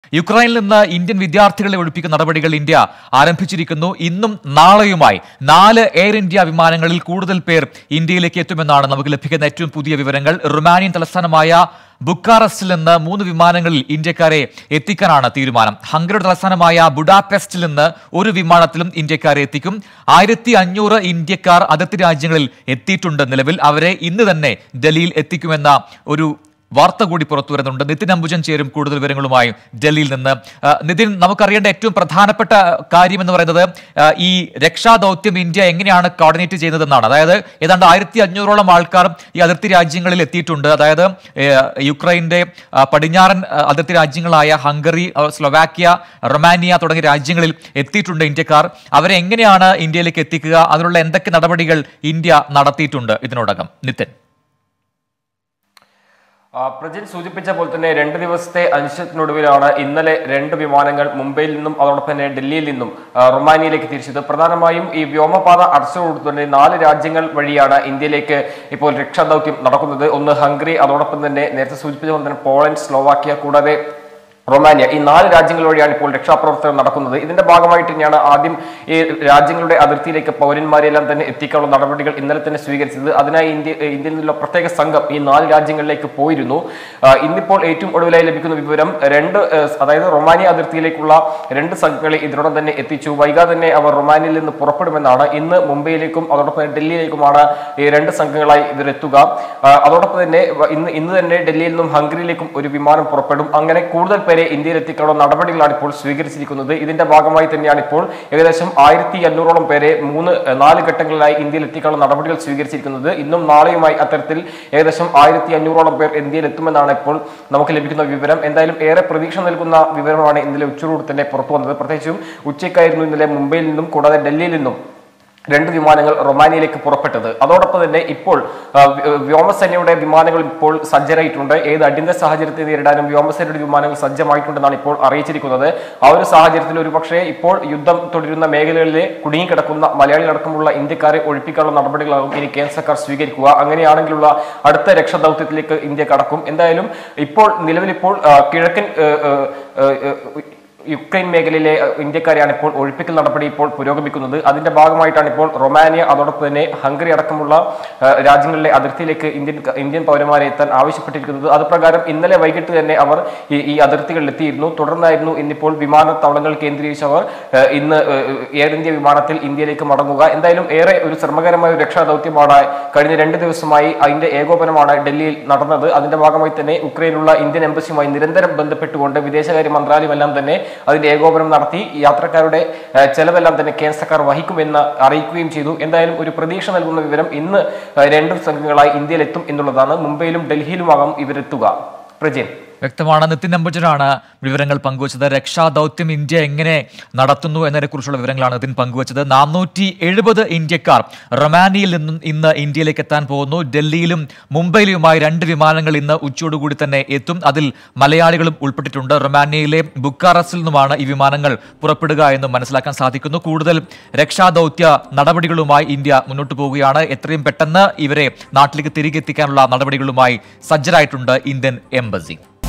യുക്രൈനിൽ നിന്ന് ഇന്ത്യൻ വിദ്യാർത്ഥികളെ ഒഴിപ്പിക്കുന്ന നടപടികൾ ഇന്ത്യ ആരംഭിച്ചിരിക്കുന്നു ഇന്നും നാളെയുമായി നാല് എയർ ഇന്ത്യ വിമാനങ്ങളിൽ കൂടുതൽ പേർ ഇന്ത്യയിലേക്ക് എത്തുമെന്നാണ് നമുക്ക് ലഭിക്കുന്ന ഏറ്റവും പുതിയ വിവരങ്ങൾ റുമാനിയൻ തലസ്ഥാനമായ ബുക്കാറസ്റ്റിൽ നിന്ന് മൂന്ന് വിമാനങ്ങളിൽ ഇന്ത്യക്കാരെ എത്തിക്കാനാണ് തീരുമാനം ഹംഗറിയുടെ തലസ്ഥാനമായ ബുഡാപെസ്റ്റിൽ നിന്ന് ഒരു വിമാനത്തിലും ഇന്ത്യക്കാരെ എത്തിക്കും ആയിരത്തി അഞ്ഞൂറ് ഇന്ത്യക്കാർ അതിർത്തി രാജ്യങ്ങളിൽ എത്തിയിട്ടുണ്ട് നിലവിൽ അവരെ ഇന്ന് തന്നെ ഡൽഹിയിൽ എത്തിക്കുമെന്ന ഒരു വാർത്ത കൂടി പുറത്തു വരുന്നുണ്ട് നിതിൻ അംബുജൻ ചേരും കൂടുതൽ വിവരങ്ങളുമായി ഡൽഹിയിൽ നിന്ന് ആ, നിതിൻ നമുക്കറിയേണ്ട ഏറ്റവും പ്രധാനപ്പെട്ട കാര്യം എന്ന് പറയുന്നത് ആ, ഈ രക്ഷാദൗത്യം ഇന്ത്യ എങ്ങനെയാണ് കോർഡിനേറ്റ് ചെയ്യുന്നതെന്നാണ് അതായത് ഏതാണ്ട് ആയിരത്തി അഞ്ഞൂറോളം ആൾക്കാർ ഈ അതിർത്തി രാജ്യങ്ങളിൽ എത്തിയിട്ടുണ്ട് അതായത് ഏ, യുക്രൈന്റെ ആ, പടിഞ്ഞാറൻ ആ, അതിർത്തി രാജ്യങ്ങളായ ഹംഗറി ആ, സ്ലൊവാക്യ റൊമാനിയ തുടങ്ങിയ രാജ്യങ്ങളിൽ എത്തിയിട്ടുണ്ട് ഇന്ത്യക്കാർ അവരെ എങ്ങനെയാണ് ഇന്ത്യയിലേക്ക് എത്തിക്കുക അതിനുള്ള എന്തൊക്കെ നടപടികൾ ഇന്ത്യ നടത്തിയിട്ടുണ്ട് ഇതിനോടകം നിതിൻ ആ, പ്രജിൻ സൂചിപ്പിച്ച പോലെ തന്നെ രണ്ട് ദിവസത്തെ അനിശ്ചിതത്തിനൊടുവിലാണ് ഇന്നലെ രണ്ട് വിമാനങ്ങൾ മുംബൈയിൽ നിന്നും അതോടൊപ്പം തന്നെ ഡൽഹിയിൽ നിന്നും ആ, റൊമാനിയയിലേക്ക് തിരിച്ചത് പ്രധാനമായും ഈ വ്യോമപാത അടച്ചുകൊടുത്തുകൊണ്ട് നാല് രാജ്യങ്ങൾ വഴിയാണ് ഇന്ത്യയിലേക്ക് ഇപ്പോൾ രക്ഷാദൗത്യം നടക്കുന്നത് ഒന്ന് ഹംഗറി അതോടൊപ്പം തന്നെ നേരത്തെ സൂചിപ്പിച്ച പോലെ തന്നെ പോളണ്ട് സ്ലോവാക്യ കൂടാതെ റൊമാനിയ ഈ നാല് രാജ്യങ്ങൾ വഴിയാണ് ഇപ്പോൾ രക്ഷാപ്രവർത്തനം നടക്കുന്നത് ഇതിന്റെ ഭാഗമായിട്ട് തന്നെയാണ് ആദ്യം ഈ രാജ്യങ്ങളുടെ അതിർത്തിയിലേക്ക് പൗരന്മാരെല്ലാം തന്നെ എത്തിക്കാനുള്ള നടപടികൾ ഇന്നലെ തന്നെ സ്വീകരിച്ചത് അതിനായി ഇന്ത്യ ഇന്ത്യയിൽ നിന്നുള്ള പ്രത്യേക സംഘം ഈ നാല് രാജ്യങ്ങളിലേക്ക് പോയിരുന്നു ആ, ഇന്നിപ്പോൾ ഏറ്റവും ഒടുവിലായി ലഭിക്കുന്ന വിവരം രണ്ട് ഏഹ്, അതായത് റൊമാനിയ അതിർത്തിയിലേക്കുള്ള രണ്ട് സംഘങ്ങളെ ഇതിനോടൊപ്പം തന്നെ എത്തിച്ചു വൈകാതെ തന്നെ അവർ റൊമാനിയയിൽ നിന്ന് പുറപ്പെടുമെന്നാണ് ഇന്ന് മുംബൈയിലേക്കും അതോടൊപ്പം തന്നെ ഡൽഹിയിലേക്കുമാണ് ഈ രണ്ട് സംഘങ്ങളായി ഇവരെത്തുക ആ, അതോടൊപ്പം തന്നെ വ- ഇന്ന് ഇന്ന് തന്നെ ഡൽഹിയിൽ നിന്നും ഹംഗറിയിലേക്കും ഒരു വിമാനം പുറപ്പെടും അങ്ങനെ കൂടുതൽ പേരെ ഇന്ത്യയിൽ എത്തിക്കാനുള്ള നടപടികളാണ് ഇപ്പോൾ സ്വീകരിച്ചിരിക്കുന്നത് ഇതിന്റെ ഭാഗമായി തന്നെയാണ് ഇപ്പോൾ ഏകദേശം ആയിരത്തി അഞ്ഞൂറോളം പേരെ മൂന്ന് ഏഹ്, നാല് ഘട്ടങ്ങളിലായി ഇന്ത്യയിൽ എത്തിക്കാനുള്ള നടപടികൾ സ്വീകരിച്ചിരിക്കുന്നത് ഇന്നും നാളെയുമായി അത്തരത്തിൽ ഏകദേശം ആയിരത്തി അഞ്ഞൂറോളം പേർ ഇന്ത്യയിൽ എത്തുമെന്നാണ് ഇപ്പോൾ നമുക്ക് ലഭിക്കുന്ന വിവരം എന്തായാലും ഏറെ പ്രതീക്ഷ നൽകുന്ന വിവരമാണ് ഇന്നലെ ഉച്ചയോട് തന്നെ പുറത്തു വന്നത് പ്രത്യേകിച്ചും ഉച്ചയ്ക്കായിരുന്നു ഇന്നലെ മുംബൈയിൽ നിന്നും കൂടാതെ ഡൽഹിയിൽ നിന്നും രണ്ട് വിമാനങ്ങൾ റൊമാനിയയിലേക്ക് പുറപ്പെട്ടത് അതോടൊപ്പം തന്നെ ഇപ്പോൾ ആ, വ്യ- വ്യോമസേനയുടെ വിമാനങ്ങൾ ഇപ്പോൾ സജ്ജരായിട്ടുണ്ട് ഏത് അടിയന്തര സാഹചര്യത്തെ നേരിടാനും വ്യോമസേനയുടെ വിമാനങ്ങൾ സജ്ജമായിട്ടുണ്ടെന്നാണ് ഇപ്പോൾ അറിയിച്ചിരിക്കുന്നത് ആ ഒരു സാഹചര്യത്തിൽ ഒരുപക്ഷെ ഇപ്പോൾ യുദ്ധം തുടരുന്ന മേഖലകളിലെ കുടുങ്ങിക്കിടക്കുന്ന മലയാളികളടക്കമുള്ള ഇന്ത്യക്കാരെ ഒഴിപ്പിക്കാനുള്ള നടപടികളാകും ഇനി കേന്ദ്ര സർക്കാർ സ്വീകരിക്കുക അങ്ങനെയാണെങ്കിലുള്ള അടുത്ത രക്ഷാദൗത്യത്തിലേക്ക് ഇന്ത്യ കടക്കും എന്തായാലും ഇപ്പോൾ നിലവിലിപ്പോൾ ആ, കിഴക്കൻ ഏ, ഏ, ഏ, ഏ, യുക്രൈൻ മേഖലയിലെ അഹ്, ഇന്ത്യക്കാരെയാണ് ഇപ്പോൾ ഒഴിപ്പിക്കൽ നടപടി ഇപ്പോൾ പുരോഗമിക്കുന്നത് അതിന്റെ ഭാഗമായിട്ടാണ് ഇപ്പോൾ റൊമാനിയ അതോടൊപ്പം തന്നെ ഹംഗറി അടക്കമുള്ള അഹ്, രാജ്യങ്ങളിലെ അതിർത്തിയിലേക്ക് ഇന്ത്യൻ ഇന്ത്യൻ പൗരന്മാരെ എത്താൻ ആവശ്യപ്പെട്ടിരിക്കുന്നത് അത് പ്രകാരം ഇന്നലെ വൈകിട്ട് തന്നെ അവർ ഈ ഈ അതിർത്തികളിൽ എത്തിയിരുന്നു തുടർന്നായിരുന്നു ഇന്നിപ്പോൾ വിമാനത്താവളങ്ങൾ കേന്ദ്രീകരിച്ച് അവർ അഹ്, ഇന്ന് അഹ്, എയർ ഇന്ത്യ വിമാനത്തിൽ ഇന്ത്യയിലേക്ക് മടങ്ങുക എന്തായാലും ഏറെ ഒരു ശ്രമകരമായ ഒരു രക്ഷാദൗത്യമാണ് കഴിഞ്ഞ രണ്ട് ദിവസമായി അതിന്റെ ഏകോപനമാണ് ഡൽഹിയിൽ നടന്നത് അതിന്റെ ഭാഗമായി തന്നെ ഉക്രൈനിലുള്ള ഇന്ത്യൻ എംബസിയുമായി നിരന്തരം ബന്ധപ്പെട്ടുകൊണ്ട് വിദേശകാര്യ മന്ത്രാലയം എല്ലാം തന്നെ അതിന്റെ ഏകോപനം നടത്തി യാത്രക്കാരുടെ ഏഹ്, ചെലവെല്ലാം തന്നെ കേന്ദ്ര സർക്കാർ വഹിക്കുമെന്ന് അറിയിക്കുകയും ചെയ്തു എന്തായാലും ഒരു പ്രതീക്ഷ നൽകുന്ന വിവരം ഇന്ന് ഏഹ്, രണ്ട് സംഘങ്ങളായി ഇന്ത്യയിൽ എത്തും എന്നുള്ളതാണ് മുംബൈയിലും ഡൽഹിയിലുമാകും ഇവരെത്തുക പ്രജിൻ വ്യക്തമാണ് നിതിൻ അംബുജനാണ് വിവരങ്ങൾ പങ്കുവച്ചത് രക്ഷാദൗത്യം ഇന്ത്യ എങ്ങനെ നടത്തുന്നു എന്നതിനെക്കുറിച്ചുള്ള വിവരങ്ങളാണ് നിതിൻ പങ്കുവച്ചത് നാനൂറ്റി എഴുപത് ഇന്ത്യക്കാർ റൊമാനിയയിൽ നിന്നും ഇന്ന് ഇന്ത്യയിലേക്ക് എത്താൻ പോകുന്നു ഡൽഹിയിലും മുംബൈയിലുമായി രണ്ട് വിമാനങ്ങൾ ഇന്ന് ഉച്ചയോടുകൂടി തന്നെ എത്തും അതിൽ മലയാളികളും ഉൾപ്പെട്ടിട്ടുണ്ട് റൊമാനിയയിലെ ബുക്കാറസ്റ്റിൽ നിന്നുമാണ് ഈ വിമാനങ്ങൾ പുറപ്പെടുക എന്ന് മനസ്സിലാക്കാൻ സാധിക്കുന്നു കൂടുതൽ രക്ഷാദൗത്യ നടപടികളുമായി ഇന്ത്യ മുന്നോട്ട് പോവുകയാണ് എത്രയും പെട്ടെന്ന് ഇവരെ നാട്ടിലേക്ക് തിരികെ എത്തിക്കാനുള്ള നടപടികളുമായി സജ്ജരായിട്ടുണ്ട് ഇന്ത്യൻ എംബസി